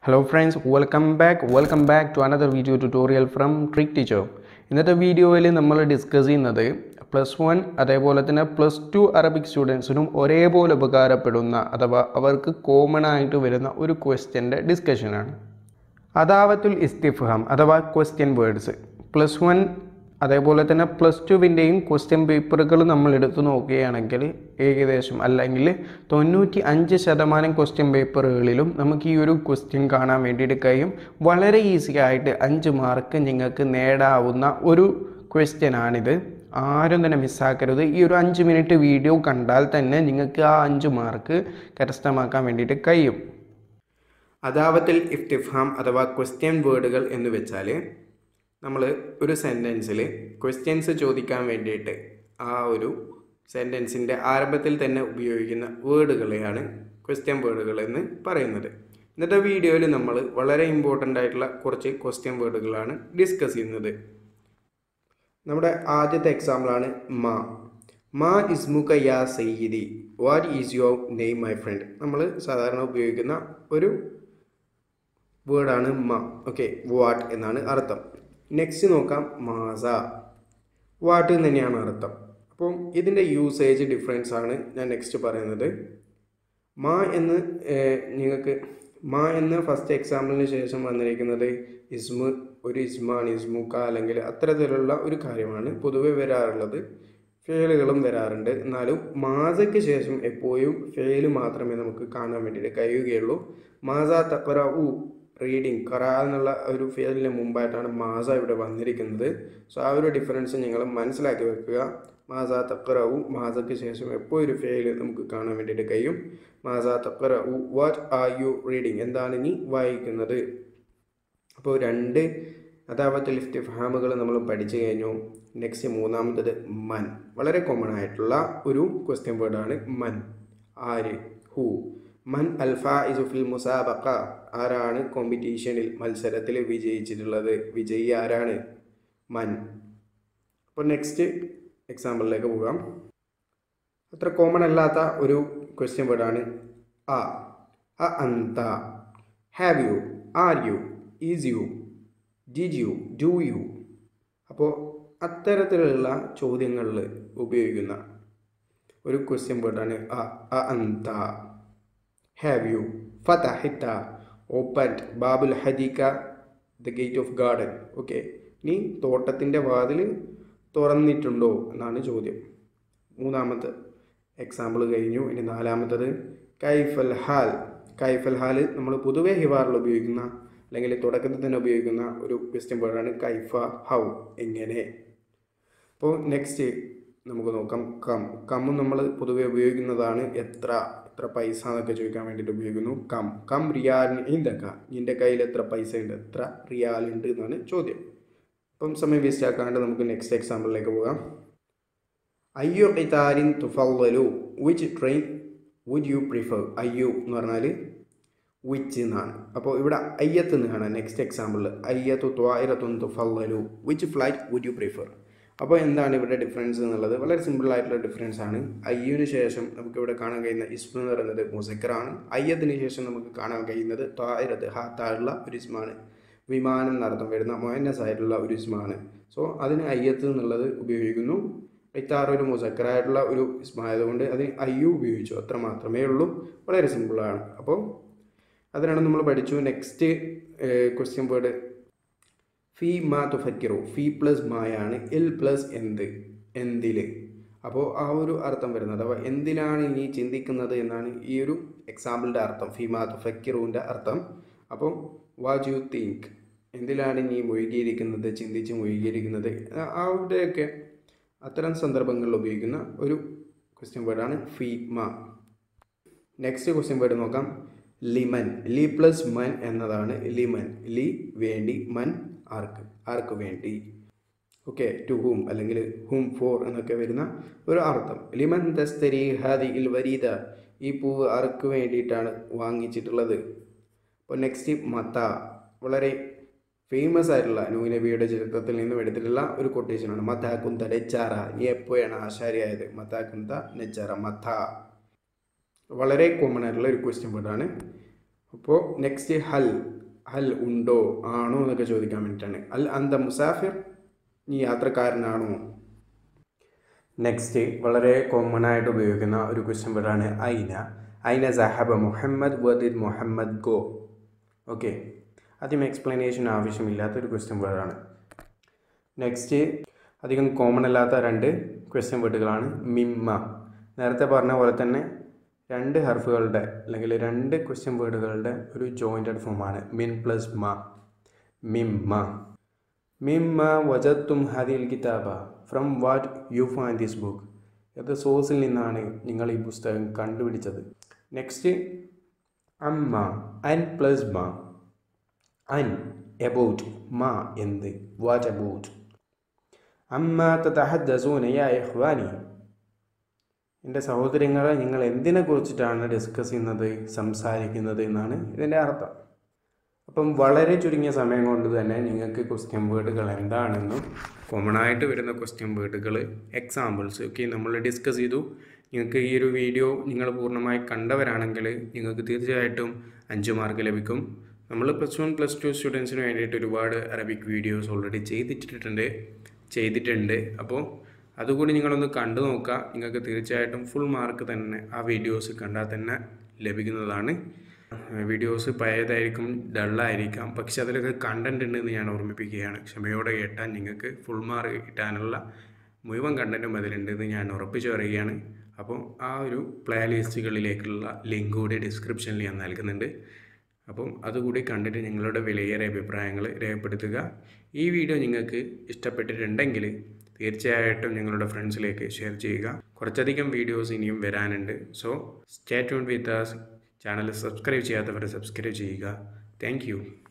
hello friends welcome back welcome back to another video tutorial from trick teacher ഇന്നത്തെ വീഡിയോയിൽ നമ്മൾ discuss ചെയ്യുന്നത് plus one അതേപോലെ തന്നെ പ്ലസ് ടു അറബിക് സ്റ്റുഡൻസിനും ഒരേപോലെ ഉപകാരപ്പെടുന്ന അഥവാ അവർക്ക് കോമൺ ആയിട്ട് വരുന്ന ഒരു ക്വസ്റ്റ്യൻ്റെ ഡിസ്കഷനാണ് അദാവത്തുൽ ഇസ്തിഫ്ഹാം അഥവാ ക്വസ്റ്റ്യൻ വേർഡ്സ് പ്ലസ് വൺ അതേപോലെ തന്നെ പ്ലസ് ടുവിൻ്റെയും ക്വസ്റ്റ്യൻ പേപ്പറുകൾ നമ്മൾ എടുത്തു നോക്കുകയാണെങ്കിൽ ഏകദേശം അല്ലെങ്കിൽ തൊണ്ണൂറ്റി അഞ്ച് ശതമാനം ക്വസ്റ്റ്യൻ പേപ്പറുകളിലും നമുക്ക് ഈ ഒരു ക്വസ്റ്റ്യൻ കാണാൻ വേണ്ടിയിട്ട് കഴിയും വളരെ ഈസി ആയിട്ട് അഞ്ച് മാർക്ക് നിങ്ങൾക്ക് നേടാവുന്ന ഒരു ക്വസ്റ്റ്യൻ ആണിത് ആരും തന്നെ മിസ്സാക്കരുത് ഈ ഒരു അഞ്ച് മിനിറ്റ് വീഡിയോ കണ്ടാൽ തന്നെ നിങ്ങൾക്ക് ആ അഞ്ച് മാർക്ക് കരസ്ഥമാക്കാൻ വേണ്ടിയിട്ട് കഴിയും അദാവത്തിൽ ഇഫ്തിഫാം അഥവാ ക്വസ്റ്റ്യൻ വേർഡുകൾ എന്ന് വെച്ചാൽ നമ്മൾ ഒരു സെൻറ്റൻസിൽ ക്വസ്റ്റ്യൻസ് ചോദിക്കാൻ വേണ്ടിയിട്ട് ആ ഒരു സെൻറ്റൻസിൻ്റെ ആരംഭത്തിൽ തന്നെ ഉപയോഗിക്കുന്ന വേർഡുകളെയാണ് ക്വസ്റ്റ്യൻ വേർഡുകൾ എന്ന് പറയുന്നത് ഇന്നത്തെ വീഡിയോയിൽ നമ്മൾ വളരെ ഇമ്പോർട്ടൻ്റ് ആയിട്ടുള്ള കുറച്ച് ക്വസ്റ്റ്യൻ വേർഡുകളാണ് ഡിസ്കസ് ചെയ്യുന്നത് നമ്മുടെ ആദ്യത്തെ എക്സാമ്പിളാണ് മാ മാ ഇസ്മുക യാ സയ്യിദി what is your name my friend നമ്മൾ സാധാരണ ഉപയോഗിക്കുന്ന ഒരു വേർഡാണ് മ ഓക്കെ വാട്ട് എന്നാണ് അർത്ഥം നെക്സ്റ്റ് നോക്കാം മാസ വാട്ട് എന്ന് തന്നെയാണ് അർത്ഥം അപ്പം ഇതിൻ്റെ യൂസേജ് ഡിഫറൻസ് ആണ് ഞാൻ നെക്സ്റ്റ് പറയുന്നത് മാ എന്ന് ഏഹ്, നിങ്ങൾക്ക് മാ എന്ന ഫസ്റ്റ് എക്സാമ്പിളിന് ശേഷം വന്നിരിക്കുന്നത് ഇസ്മു ഒരു ഇസ്മാണ് ഇസ്മുക്ക അല്ലെങ്കിൽ അത്തരത്തിലുള്ള ഒരു കാര്യമാണ് പൊതുവെ വരാറുള്ളത് ഫെയിലുകളും വരാറുണ്ട് എന്നാലും മാസയ്ക്ക് ശേഷം എപ്പോഴും ഫെയില് മാത്രമേ നമുക്ക് കാണാൻ വേണ്ടിയിട്ട് കഴിയുകയുള്ളൂ മാസ തക്കറ ഉ റീഡിങ് ഖറ എന്നുള്ള ഒരു ഫെയിലിന് മുമ്പായിട്ടാണ് മാസ ഇവിടെ വന്നിരിക്കുന്നത് സോ ആ ഒരു ഡിഫറൻസ് നിങ്ങൾ മനസ്സിലാക്കി വെക്കുക മാസ തക്കറവും മാസയ്ക്ക് ശേഷം എപ്പോൾ ഒരു ഫെയിൽ നമുക്ക് കാണാൻ വേണ്ടിയിട്ട് കഴിയും മാസ തക്കറ ഉ വാട്ട് ആർ യു റീഡിങ് എന്താണ് ഇനി വായിക്കുന്നത് അപ്പോൾ രണ്ട് അതാവത്തെ ലിഫ്റ്റ് ഫാമുകൾ നമ്മൾ പഠിച്ചു കഴിഞ്ഞു നെക്സ്റ്റ് മൂന്നാമത്തത് മൻ വളരെ കോമൺ ആയിട്ടുള്ള ഒരു ക്വസ്റ്റ്യൻ വേർഡാണ് മൻ ആര് ഹൂ മൻ അൽഫ ഇസുഫിൽ മുസാബക്ക ആരാണ് കോമ്പറ്റീഷനിൽ മത്സരത്തിൽ വിജയിച്ചിട്ടുള്ളത് വിജയി ആരാണ് മൻ അപ്പോൾ നെക്സ്റ്റ് എക്സാമ്പിളിലേക്ക് പോകാം അത്ര കോമൺ അല്ലാത്ത ഒരു ക്വസ്റ്റ്യൻ വേർഡാണ് ആ അ അന്ത have you are you is you did you do you അപ്പോൾ അത്തരത്തിലുള്ള ചോദ്യങ്ങളിൽ ഉപയോഗിക്കുന്ന ഒരു ക്വസ്റ്റ്യൻ വേർഡാണ് അ അ അന്ത ഹാവ് യു ഫതഹിത്ത ഓപ്പൺ ബാബുൽ ഹദീക the gate of garden okay ഇനി തോട്ടത്തിൻ്റെ വാതിൽ തുറന്നിട്ടുണ്ടോ എന്നാണ് ചോദ്യം മൂന്നാമത്തെ എക്സാമ്പിൾ കഴിഞ്ഞു ഇനി നാലാമത്തത് കൈഫൽ ഹാൽ കൈഫൽ ഹാൽ നമ്മൾ പൊതുവെ ഹിവാറിൽ ഉപയോഗിക്കുന്ന അല്ലെങ്കിൽ തുടക്കത്തിൽ തന്നെ ഉപയോഗിക്കുന്ന ഒരു ക്വസ്റ്റ്യൻ വേർഡാണ് കൈഫ ഹൗ എങ്ങനെ അപ്പോൾ നെക്സ്റ്റ് നമുക്ക് നോക്കാം കം കമ്മും നമ്മൾ പൊതുവെ ഉപയോഗിക്കുന്നതാണ് എത്ര എത്ര പൈസ എന്നൊക്കെ ചോദിക്കാൻ വേണ്ടിയിട്ട് ഉപയോഗിക്കുന്നു കം കം റിയാലിന് ഇന്തൊക്കെ നിൻ്റെ കയ്യിൽ എത്ര പൈസ ഉണ്ട് എത്ര റിയാൽ ഉണ്ട് എന്നാണ് ചോദ്യം അപ്പം സമയം വേസ്റ്റ് ആക്കാണ്ട് നമുക്ക് നെക്സ്റ്റ് എക്സാമ്പിളിലേക്ക് പോകാം അയ്യോ ഖിതാരിൻ തുഫല്ലു which train would you prefer അയ്യോ എന്ന് പറഞ്ഞാൽ വിച്ച് എന്നാണ് അപ്പോൾ ഇവിടെ അയ്യത്ത് എന്ന് കാണാം നെക്സ്റ്റ് എക്സാമ്പിളിൽ അയ്യത്തു ത്വായിരത്തുൻ തുഫല്ലു which flight would you prefer അപ്പോൾ എന്താണ് ഇവിടെ ഡിഫറൻസ് എന്നുള്ളത് വളരെ സിമ്പിൾ ആയിട്ടുള്ള ഡിഫറൻസ് ആണ് അയ്യുവിന് ശേഷം നമുക്ക് ഇവിടെ കാണാൻ കഴിയുന്ന ഇസ്മു എന്ന് പറയുന്നത് മുസക്കറാണ് അയ്യത്തിന് ശേഷം നമുക്ക് കാണാൻ കഴിയുന്നത് ത്വായിരത്ത് ഹാത്തായുള്ള ഒരു ഇസ്മാണ് വിമാനം എന്നർത്ഥം വരുന്ന മൊയനസ് ആയിട്ടുള്ള ഒരു ഇസ്മാണ് സോ അതിന് അയ്യത്ത് എന്നുള്ളത് ഉപയോഗിക്കുന്നു ഇത്താർ ഒരു മുസക്കറായിട്ടുള്ള ഒരു ഇസ്മായതുകൊണ്ട് അതിന് അയ്യു ഉപയോഗിച്ചു അത്ര മാത്രമേ ഉള്ളൂ വളരെ സിമ്പിളാണ് അപ്പോൾ അതിനാണ് നമ്മൾ പഠിച്ചു നെക്സ്റ്റ് ക്വസ്റ്റ്യൻ വേർഡ് ഫി മാ തുഫക്കിറു ഫി പ്ലസ് മായാണ് എൽ പ്ലസ് എന്ത് എന്തിൽ അപ്പോൾ ആ ഒരു അർത്ഥം വരുന്നത് അപ്പോൾ എന്തിനാണ് ഇനി ചിന്തിക്കുന്നത് എന്നാണ് ഈ ഒരു എക്സാമ്പിളിൻ്റെ അർത്ഥം ഫി മാ തുഫക്കിറുവിൻ്റെ അർത്ഥം അപ്പോൾ വാട്ട് യു തിങ്ക് എന്തിലാണ് ഇനി മുഴുകിയിരിക്കുന്നത് ചിന്തിച്ച് മുഴുകിയിരിക്കുന്നത് ആ- അവിടെയൊക്കെ അത്തരം സന്ദർഭങ്ങളിൽ ഉപയോഗിക്കുന്ന ഒരു ക്വസ്റ്റ്യൻ വേർഡാണ് ഫി മാ നെക്സ്റ്റ് ക്വസ്റ്റ്യൻ വേർഡ് നോക്കാം ലിമൻ ലി പ്ലസ് മൻ എന്നതാണ് ലിമൻ ലി വേണ്ടി മൻ ആർക്ക് ആർക്ക് വേണ്ടി ഓക്കെ ടു ഹൂം അല്ലെങ്കിൽ ഹൂം ഫോർ എന്നൊക്കെ വരുന്ന ഒരു അർത്ഥം ലിമൻ ദസ്തരി ഹാദി ഇൽ വരീദ ഈ പൂവ് ആർക്ക് വേണ്ടിയിട്ടാണ് വാങ്ങിച്ചിട്ടുള്ളത് അപ്പോൾ നെക്സ്റ്റ് മത്ത വളരെ ഫേമസ് ആയിട്ടുള്ള നൂനബിയുടെ ചരിത്രത്തിൽ നിന്നും എടുത്തിട്ടുള്ള ഒരു കൊട്ടേഷനാണ് മത്ത കുന്ത നെച്ചാറ നീ എപ്പോഴാണ് ആശാരിയായത് മത്ത കുന്ത നെച്ചാറ മത്ത വളരെ കോമൺ ആയിട്ടുള്ള ഒരു ക്വസ്റ്റ്യൻ വേർഡാണ് അപ്പോൾ നെക്സ്റ്റ് ഹൽ അൽ ഉണ്ടോ ആണോ എന്നൊക്കെ ചോദിക്കാൻ വേണ്ടിയിട്ടാണ് അൽ അന്ത മുസാഫിർ നീ യാത്രക്കാരനാണോ നെക്സ്റ്റ് വളരെ കോമൺ ആയിട്ട് ഉപയോഗിക്കുന്ന ഒരു ക്വസ്റ്റ്യൻ വേർഡാണ് ഐന ഐന സഹബ മുഹമ്മദ് വദിദ് മുഹമ്മദ് ഗോ ഓക്കെ ആദ്യം എക്സ്പ്ലനേഷൻ ആവശ്യമില്ലാത്ത ഒരു ക്വസ്റ്റ്യൻ വേർഡാണ് നെക്സ്റ്റ് അധികം കോമൺ അല്ലാത്ത രണ്ട് ക്വസ്റ്റ്യൻ വേർഡുകളാണ് മിമ്മ നേരത്തെ പറഞ്ഞ പോലെ തന്നെ രണ്ട് ഹർഫുകളുടെ അല്ലെങ്കിൽ രണ്ട് ക്വസ്റ്റ്യൻ വേർഡുകളുടെ ഒരു ജോയിൻറ്റഡ് ഫോമാണ് മിൻ പ്ലസ് മ മിമ്മ മിമ്മ വജത്തും ഹദിൽ കിതാബ from what you find this book ഏത് സോഴ്സിൽ നിന്നാണ് നിങ്ങൾ ഈ പുസ്തകം കണ്ടുപിടിച്ചത് നെക്സ്റ്റ് അമ്മ അൻ പ്ലസ് മ അൻ എബൌട്ട് മ എന്ത് വാട്ട് എബൌട്ട് അമ്മ തഹദ്ദസൂന യാ ഇഖ്വാനി എൻ്റെ സഹോദരങ്ങളെ നിങ്ങൾ എന്തിനെ കുറിച്ചിട്ടാണ് ഡിസ്കസ് ചെയ്യുന്നത് സംസാരിക്കുന്നത് എന്നാണ് ഇതിൻ്റെ അർത്ഥം അപ്പം വളരെ ചുരുങ്ങിയ സമയം കൊണ്ട് തന്നെ നിങ്ങൾക്ക് ക്വസ്റ്റ്യൻ വേർഡുകൾ എന്താണെന്നും കോമൺ ആയിട്ട് വരുന്ന ക്വസ്റ്റ്യൻ വേർഡുകൾ എക്സാമ്പിൾസ് ഒക്കെ നമ്മൾ ഡിസ്കസ് ചെയ്തു നിങ്ങൾക്ക് ഈ ഒരു വീഡിയോ നിങ്ങൾ പൂർണ്ണമായി കണ്ടവരാണെങ്കിൽ നിങ്ങൾക്ക് തീർച്ചയായിട്ടും അഞ്ച് മാർക്ക് ലഭിക്കും നമ്മൾ പ്ലസ് വൺ പ്ലസ് ടു സ്റ്റുഡൻസിന് വേണ്ടിയിട്ട് ഒരുപാട് അറബിക് വീഡിയോസ് ഓൾറെഡി ചെയ്തിട്ടിട്ടുണ്ട് ചെയ്തിട്ടുണ്ട് അപ്പോൾ അതുകൂടി നിങ്ങളൊന്ന് കണ്ടു നോക്കുക നിങ്ങൾക്ക് തീർച്ചയായിട്ടും ഫുൾ മാർക്ക് തന്നെ ആ വീഡിയോസ് കണ്ടാൽ തന്നെ ലഭിക്കുന്നതാണ് വീഡിയോസ് പഴയതായിരിക്കും ഡള്ളായിരിക്കാം പക്ഷെ അതിലൊക്കെ കണ്ടൻറ് ഉണ്ടെന്ന് ഞാൻ ഓർമ്മിപ്പിക്കുകയാണ് ക്ഷമയോടെ കേട്ടാൽ നിങ്ങൾക്ക് ഫുൾ മാർക്ക് കിട്ടാനുള്ള മുഴുവൻ കണ്ടൻറ്റും അതിലുണ്ടെന്ന് ഞാൻ ഉറപ്പിച്ചു പറയുകയാണ് അപ്പോൾ ആ ഒരു പ്ലേ ലിസ്റ്റുകളിലേക്കുള്ള ലിങ്ക് കൂടി ഡിസ്ക്രിപ്ഷനിൽ ഞാൻ നൽകുന്നുണ്ട് അപ്പം അതുകൂടി കണ്ടിട്ട് നിങ്ങളുടെ വിലയേറിയ അഭിപ്രായങ്ങൾ രേഖപ്പെടുത്തുക ഈ വീഡിയോ നിങ്ങൾക്ക് ഇഷ്ടപ്പെട്ടിട്ടുണ്ടെങ്കിൽ തീർച്ചയായിട്ടും നിങ്ങളുടെ ഫ്രണ്ട്സിലേക്ക് ഷെയർ ചെയ്യുക കുറച്ചധികം വീഡിയോസ് ഇനിയും വരാനുണ്ട് so stay tune with channel subscribe ചെയ്യാത്തവർ സബ്സ്ക്രൈബ് ചെയ്യുക താങ്ക്